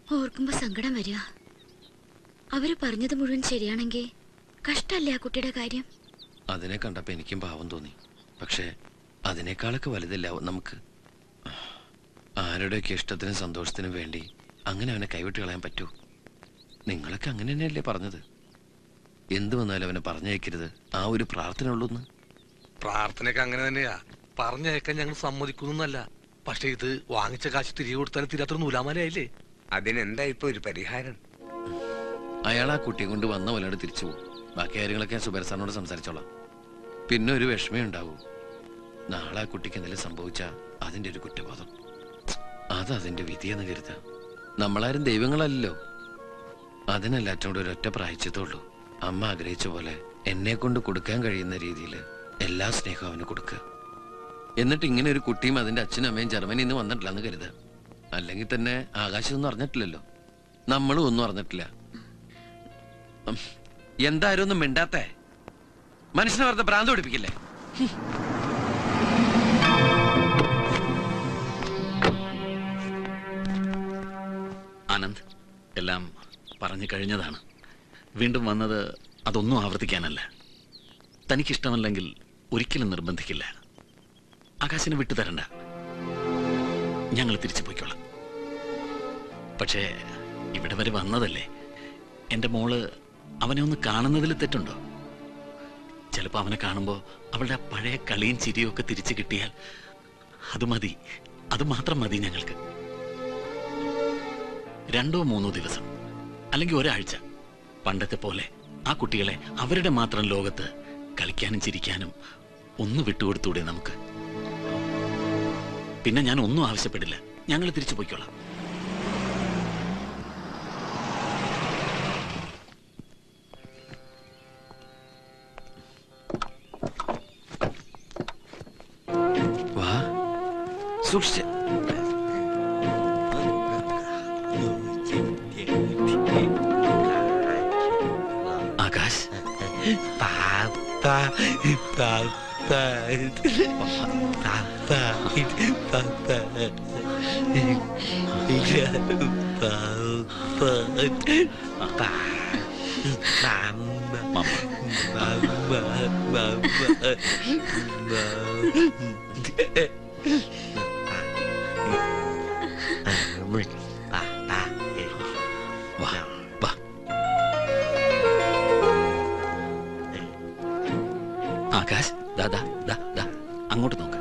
ഓർക്കുമ്പോ സങ്കടം വരിക അവര് പറഞ്ഞത് മുഴുവൻ ശരിയാണെങ്കിൽ കഷ്ടല്ലേ ആ കുട്ടിയുടെ കാര്യം അതിനെ കണ്ടപ്പോ എനിക്കും പാവം തോന്നി പക്ഷേ അതിനേക്കാളൊക്കെ വലുതല്ല നമുക്ക് ആരുടെയൊക്കെ ഇഷ്ടത്തിനും സന്തോഷത്തിനും വേണ്ടി അങ്ങനെ അവനെ കൈവിട്ട് കളയാൻ പറ്റൂ നിങ്ങളൊക്കെ അങ്ങനെ തന്നെയല്ലേ പറഞ്ഞത് എന്ത് വന്നാലും അവനെ പറഞ്ഞയക്കരുത് ആ ഒരു പ്രാർത്ഥന ഉള്ളൂന്ന് പ്രാർത്ഥനയൊക്കെ അങ്ങനെ തന്നെയാ പറഞ്ഞയക്കാൻ ഞങ്ങൾ സമ്മതിക്കുന്നല്ല പക്ഷെ ഇത് വാങ്ങിച്ച കാശ് തിരികെ കൊടുത്താൽ തീരാത്തൊരു നൂലാമലയായില്ലേ അതിനെന്താ ഇപ്പൊ ഒരു പരിഹാരം അയാൾ ആ കുട്ടിയെ കൊണ്ട് വന്ന പോലെയാണ് തിരിച്ചു പോകും ബാക്കി കാര്യങ്ങളൊക്കെ ഞാൻ സുബേർ സാറിനോട് സംസാരിച്ചോളാം പിന്നെ ഒരു വിഷമേ ഉണ്ടാവൂ നാളെ ആ കുട്ടിക്ക് എന്തെങ്കിലും സംഭവിച്ചാൽ അതിന്റെ ഒരു കുറ്റബോധം അത് അതിന്റെ വിധിയെന്ന് കരുതാം നമ്മളാരും ദൈവങ്ങളല്ലല്ലോ അതിനെല്ലാറ്റും കൂടെ ഒരൊറ്റ പ്രായച്ചതുള്ളൂ അമ്മ ആഗ്രഹിച്ച പോലെ എന്നെ കൊണ്ട് കൊടുക്കാൻ കഴിയുന്ന രീതിയിൽ എല്ലാ സ്നേഹവും അവന് കൊടുക്കുക എന്നിട്ട് ഇങ്ങനെ ഒരു കുട്ടിയും അതിന്റെ അച്ഛനും അമ്മയും ജർമ്മനിയിൽ നിന്ന് വന്നിട്ടില്ലെന്ന് കരുതാം അല്ലെങ്കിൽ തന്നെ ആകാശം ഒന്നും അറിഞ്ഞിട്ടില്ലല്ലോ നമ്മളും ഒന്നും അറിഞ്ഞിട്ടില്ല ഉം. എന്തായാലും ഒന്നും മിണ്ടാത്തേ മനുഷ്യനെ വെറുതെ ഭ്രാന്ത് പിടിപ്പിക്കില്ലേ ആനന്ദ് എല്ലാം പറഞ്ഞു കഴിഞ്ഞതാണ് വീണ്ടും വന്നത് അതൊന്നും ആവർത്തിക്കാനല്ല തനിക്കിഷ്ടമല്ലെങ്കിൽ ഒരിക്കലും നിർബന്ധിക്കില്ല ആകാശിനെ വിട്ടുതരണ്ട ഞങ്ങൾ തിരിച്ചു പോയിക്കോളാം പക്ഷേ ഇവിടെ വരെ വന്നതല്ലേ എൻ്റെ മോള് അവനെ ഒന്ന് കാണുന്നതിൽ തെറ്റുണ്ടോ ചിലപ്പോൾ അവനെ കാണുമ്പോൾ അവളുടെ ആ പഴയ കളിയും ചിരിയും ഒക്കെ തിരിച്ചു കിട്ടിയാൽ അത് മതി അത് മാത്രം മതി ഞങ്ങൾക്ക് രണ്ടോ മൂന്നോ ദിവസം അല്ലെങ്കിൽ ഒരാഴ്ച പണ്ടത്തെ പോലെ ആ കുട്ടികളെ അവരുടെ മാത്രം ലോകത്ത് കളിക്കാനും ചിരിക്കാനും ഒന്ന് വിട്ടുകൊടുത്തൂടെ നമുക്ക് പിന്നെ ഞാൻ ഒന്നും ആവശ്യപ്പെടില്ല ഞങ്ങൾ തിരിച്ചു പോയിക്കോളാം വാ സൂക്ഷിച്ച് ആകാശ് മമ്മ വാ വാ ആകാശ് ദാ ദാ ദാ ദാ അങ്ങോട്ട് നോക്ക്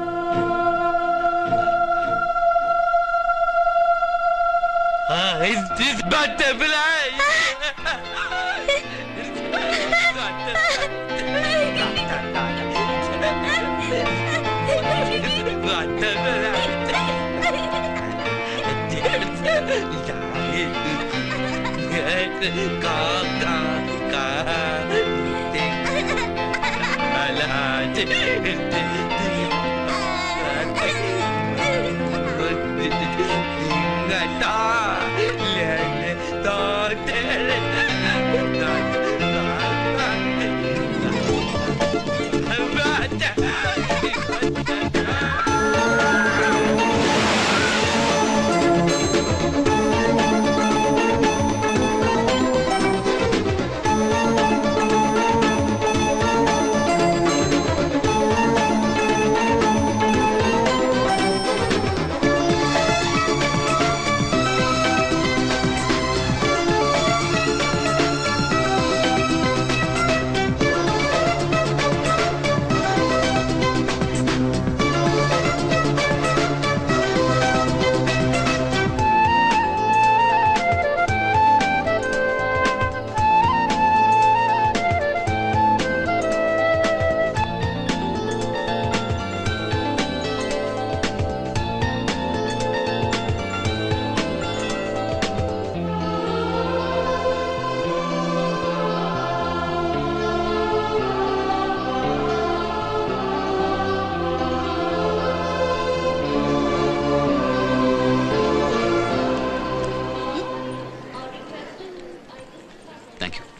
താങ്ക് യു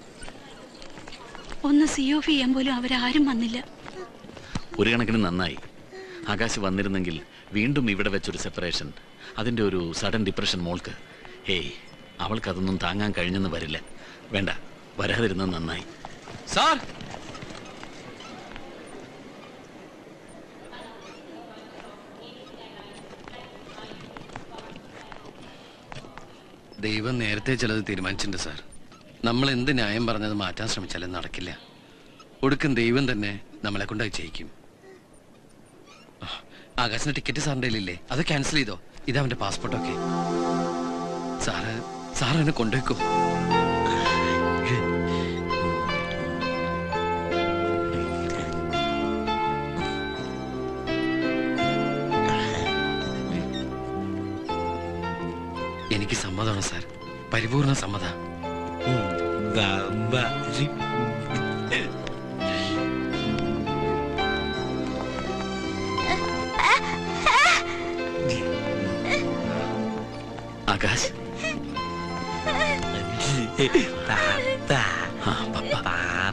ഒന്ന് സി ഓഫ് ചെയ്യാൻ പോലും അവരാരും വന്നില്ല ഒരു കണക്കിന് നന്നായി ആകാശ് വന്നിരുന്നെങ്കിൽ വീണ്ടും ഇവിടെ വെച്ചൊരു സെപ്പറേഷൻ അതിൻ്റെ ഒരു സഡൻ ഡിപ്രഷൻ മോൾക്ക് ഹേയ് അവൾക്കതൊന്നും താങ്ങാൻ കഴിഞ്ഞെന്ന് വരില്ല വേണ്ട വരാതിരുന്നത് നന്നായി സാർ ദൈവം നേരത്തെ ചിലത് തീരുമാനിച്ചിട്ടുണ്ട് സാർ നമ്മൾ എന്ത് ന്യായം പറഞ്ഞത് മാറ്റാൻ ശ്രമിച്ചാലും നടക്കില്ല ഒടുക്കം ദൈവം തന്നെ നമ്മളെ കൊണ്ട് അത് ചെയ്യിക്കും ആ, ആകാശിന്റെ ടിക്കറ്റ് സാറിൻ്റെ കയ്യിലില്ലേ അത് ക്യാൻസൽ ചെയ്തോ ഇത് അവന്റെ പാസ്പോർട്ടൊക്കെ സാറ് സാർ എന്നെ കൊണ്ടുവയ്ക്കോ എനിക്ക് സമ്മതമാണ് സാർ പരിപൂർണ സമ്മത ആകാശ് ആ, പപ്പ.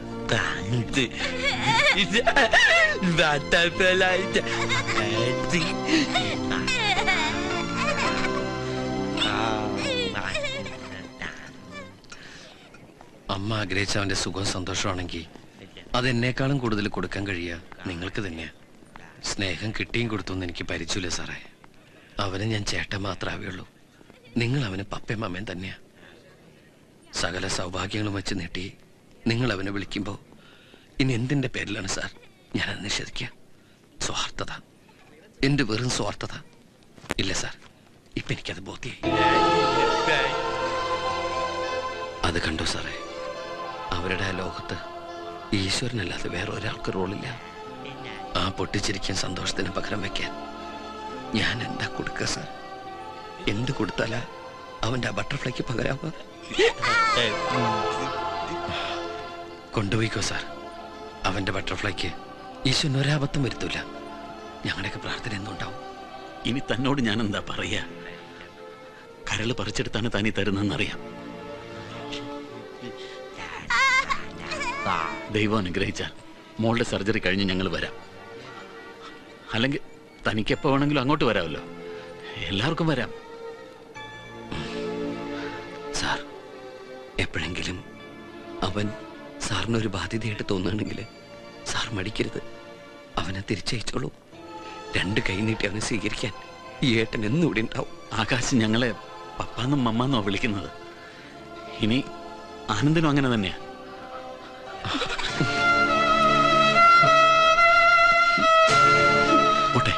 അമ്മ ആഗ്രഹിച്ച അവന്റെ സുഖവും സന്തോഷമാണെങ്കിൽ അതെന്നേക്കാളും കൂടുതൽ കൊടുക്കാൻ കഴിയുക നിങ്ങൾക്ക് തന്നെയാ സ്നേഹം കിട്ടിയും കൊടുത്തൊന്നും എനിക്ക് പരിചയമില്ല സാറേ അവന് ഞാൻ ചേട്ടൻ മാത്രമേ ഉള്ളൂ നിങ്ങൾ അവന് പപ്പയും അമ്മയും തന്നെയാ സകല സൗഭാഗ്യങ്ങളും വെച്ച് നീട്ടി നിങ്ങൾ അവനെ വിളിക്കുമ്പോൾ ഇനി എന്തിന്റെ പേരിലാണ് സാർ ഞാനത് നിഷേധിക്കുക സ്വാർത്ഥത എന്റെ വെറും സ്വാർത്ഥത ഇല്ല സാർ ഇപ്പൊ എനിക്കത് ബോധ്യായി അത് കണ്ടു സാറേ അവരുടെ ആ ലോകത്ത് ഈശ്വരനല്ലാതെ വേറെ ഒരാൾക്ക് റോളില്ല ആ പൊട്ടിച്ചിരിക്കാൻ സന്തോഷത്തിന് പകരം വെക്കാൻ ഞാൻ എന്താ കൊടുക്കുക സാർ എന്ത് കൊടുത്താലാ അവന്റെ ആ ബട്ടർഫ്ലൈക്ക് പകരാവുക കൊണ്ടുപോയിക്കോ സാർ അവന്റെ ബട്ടർഫ്ലൈക്ക് ഈശ്വരൻ ഒരാപത്തും വരുത്തൂല ഞങ്ങളുടെയൊക്കെ പ്രാർത്ഥന എന്നും ഉണ്ടാവും ഇനി തന്നോട് ഞാൻ എന്താ പറയാ കരള് പറിച്ചെടുത്താണ് താനീ തരുന്നതെന്നറിയാം ദൈവം അനുഗ്രഹിച്ചാൽ മോളുടെ സർജറി കഴിഞ്ഞ് ഞങ്ങൾ വരാം അല്ലെങ്കിൽ തനിക്ക് എപ്പോ വേണമെങ്കിലും അങ്ങോട്ട് വരാമല്ലോ എല്ലാവർക്കും വരാം സാർ എപ്പോഴെങ്കിലും അവൻ സാറിനൊരു ബാധ്യതയായിട്ട് തോന്നുകയാണെങ്കിൽ സാർ മടിക്കരുത് അവനെ തിരിച്ചയച്ചോളൂ രണ്ട് കൈ നീട്ടി അവനെ സ്വീകരിക്കാൻ ഈ ഏട്ടൻ എന്നും ഇവിടെ ഉണ്ടാവും ആകാശ് ഞങ്ങളെ പപ്പാന്നും മമ്മാന്നോ വിളിക്കുന്നത് ഇനി ആനന്ദനും അങ്ങനെ തന്നെയാ പോട്ടെ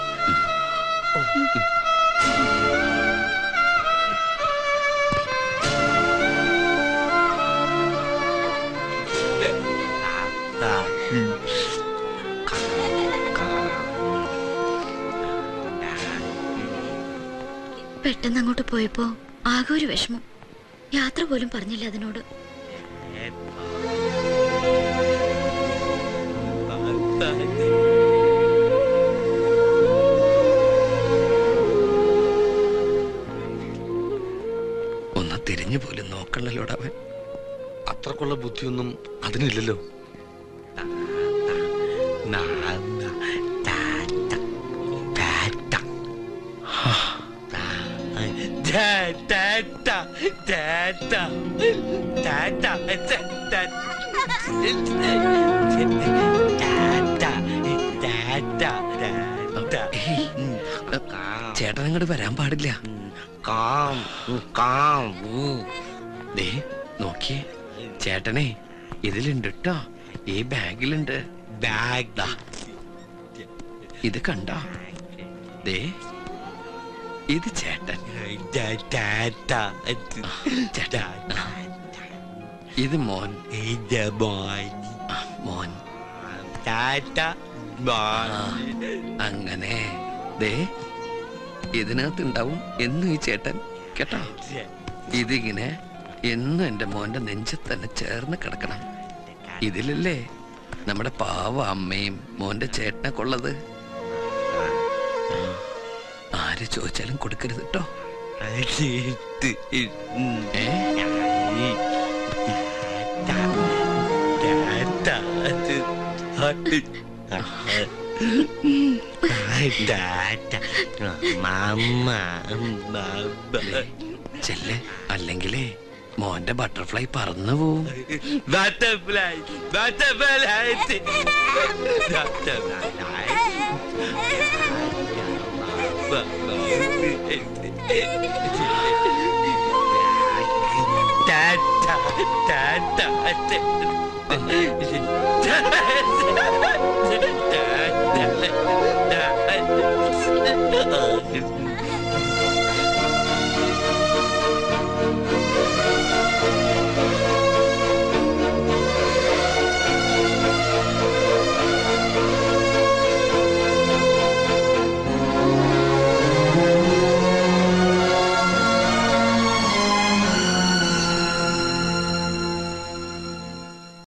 പെട്ടെന്ന് അങ്ങോട്ട് പോയപ്പോ ആകെ ഒരു വിഷമം യാത്ര പോലും പറഞ്ഞില്ല അതിനോട് ഒന്ന് തിരിഞ്ഞു പോലും നോക്കണല്ലോടാ അവൻ അത്രക്കുള്ള ബുദ്ധിയൊന്നും അതിനില്ലല്ലോ ഏയ്, ചേട്ടൻ അങ്ങോട്ട് വരാൻ പാടില്ല കാം കാം ദേ നോക്കിയേ ചേട്ടനെ ഇതിലുണ്ട് കേട്ടോ ഈ ബാഗിലുണ്ട് ബാഗ് ദാ. ഇത് കണ്ടോ ദേ ഇത് ചേട്ടൻ ചേട്ടൻ ആ. ഇത് മോൻ ആ, മോൻ ആ, അങ്ങനെ ദേ ഇതിനകത്ത് ഉണ്ടാവും എന്നും ഈ ചേട്ടൻ കേട്ടോ ഇതിങ്ങനെ എന്നും എന്റെ മോന്റെ നെഞ്ചത്ത് തന്നെ ചേർന്ന് കിടക്കണം ഇതിലല്ലേ നമ്മുടെ പാവ അമ്മയും മോന്റെ ചേട്ടനെ കൊള്ളത് ആര് ചോദിച്ചാലും കൊടുക്കരുത് കേട്ടോ ഏ Mama, ചെല്ലേ അല്ലെങ്കിലേ മോന്റെ ബട്ടർഫ്ലൈ പറന്നു പോവും Butterfly, butterfly, butterfly.